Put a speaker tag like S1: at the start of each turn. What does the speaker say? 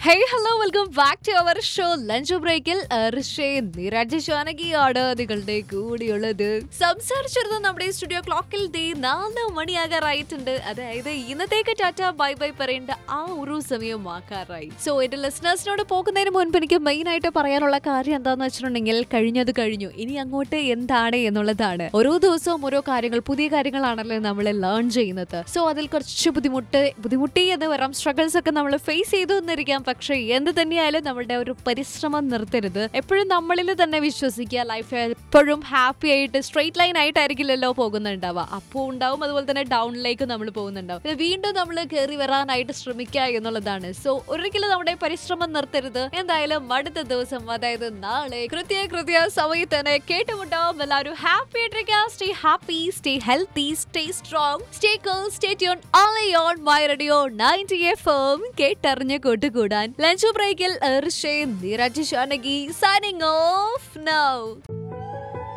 S1: hey hello welcome back to our show lunch ബ്രേക്കിൽ നിരജ് ജാനകിയാണ് നിങ്ങളുടെ കൂടിയുള്ളത് സംസാരിച്ചിരുന്നത് നമ്മുടെ സ്റ്റുഡിയോ ക്ലോക്കിൽ ദേ നാല് മണിയാകാറായിട്ടുണ്ട് അതായത് ഇന്നത്തേക്ക് ടാറ്റ ബൈ ബൈ പറയേണ്ട ആ ഒരു സമയം ആക്കാറായി സോ എന്റെ ലിസണേഴ്സിനോട് പോകുന്നതിന് മുൻപ് എനിക്ക് മെയിൻ ആയിട്ട് പറയാനുള്ള കാര്യം എന്താന്ന് വെച്ചിട്ടുണ്ടെങ്കിൽ കഴിഞ്ഞത് കഴിഞ്ഞു ഇനി അങ്ങോട്ട് എന്താണ് എന്നുള്ളതാണ് ഓരോ ദിവസവും ഓരോ കാര്യങ്ങൾ പുതിയ കാര്യങ്ങളാണല്ലോ നമ്മൾ ലേൺ ചെയ്യുന്നത് സോ അതിൽ കുറച്ച് ബുദ്ധിമുട്ട് ബുദ്ധിമുട്ടി എന്ന് പറയാം സ്ട്രഗിൾസ് ഒക്കെ നമ്മൾ ഫേസ് ചെയ്തു എന്നിരിക്കാം പക്ഷെ എന്ത് തന്നെയായാലും നമ്മളുടെ ഒരു പരിശ്രമം നിർത്തരുത് എപ്പോഴും നമ്മളിൽ തന്നെ വിശ്വസിക്കുക ലൈഫ് എപ്പോഴും ഹാപ്പി ആയിട്ട് സ്ട്രെയിറ്റ് ലൈൻ ആയിട്ടായിരിക്കില്ലല്ലോ പോകുന്നുണ്ടാവുക അപ്പോൾ ഉണ്ടാവും അതുപോലെ തന്നെ ഡൗണിലേക്ക് നമ്മൾ പോകുന്നുണ്ടാവും ഇത് വീണ്ടും നമ്മൾ കയറി വരാനായിട്ട് ശ്രമിക്കുക എന്നുള്ളതാണ് സോ ഒരിക്കലും നമ്മുടെ പരിശ്രമം നിർത്തരുത് എന്തായാലും അടുത്ത ദിവസം അതായത് നാളെ കൃത്യ കൃത്യ സമയത്ത് തന്നെ കേട്ടുമുട്ടാം എല്ലാവരും ഹാപ്പി ആയിട്ടിരിക്കുക stay happy stay healthy stay strong stay cool stay tune only on my radio 90 FM കേട്ടറിഞ്ഞ് കൂട്ടുകൂടാൻ ലഞ്ച് ബ്രേക്കിൽ Neeraj Janaki signing off now